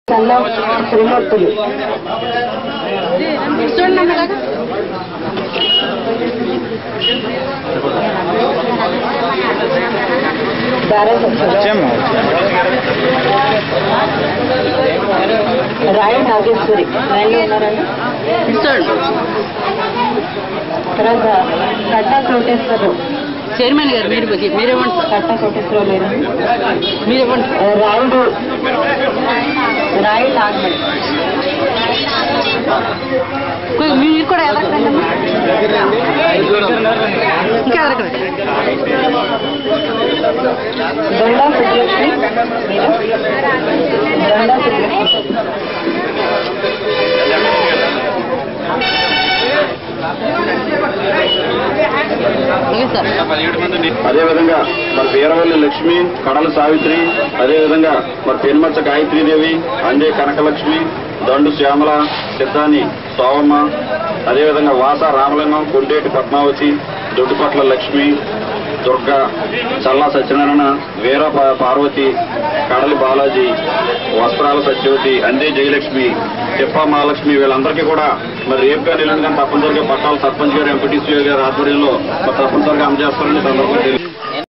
సన్న శ్రీమూర్తులు చూడండి అన్న అలాగా ధారాసత్తులు రాయి నాగేశ్వరి లైన్లో ఉన్నారండి చూడండి తర్వాత కట్టా కోటేశ్వరరావు చైర్మన్ గారు మీరు బుద్ధి మీరేమంటారు కట్టా కోటేశ్వరరావు లేరు మీరేమంటారు రాయుడు రాయి నాగమణి కొద్దిగా మీరు కూడా ఎదరకండి అమ్మా. ఇంకా ఎదరకండి దొండా సుబ్బలక్ష్మి మీరు దొండా సుబ్బలక్ష్మి ఓకే సార్ అదేవిధంగా మరి వీరవల్లి లక్ష్మి కడల సావిత్రి అదేవిధంగా మరి పెనుమచ్చ గాయత్రీదేవి అందే కనకలక్ష్మి దండు శ్యామల సిద్ధాని సోవమ్మ అదేవిధంగా వాస రామలింగం కొండేటి పద్మావతి దొడ్డుపట్ల లక్ష్మి దుర్గ చల్లా సత్యనారాయణ వీర పా- పార్వతి కడలి బాలాజీ వస్త్రాల సత్యవతి అందే జయలక్ష్మి తిప్ప మహాలక్ష్మి వీళ్ళందరికీ కూడా మరి రేపు కానీ ఎల్లుండి కానీ తప్పనిసరిగా పట్టాలు సర్పంచ్ గారు ఎంపీటీసీ గారి ఆధ్వర్యంలో మరి తప్పనిసరిగా అందజేస్తారని సందర్భంగా తెలియజేస్తున్నాను.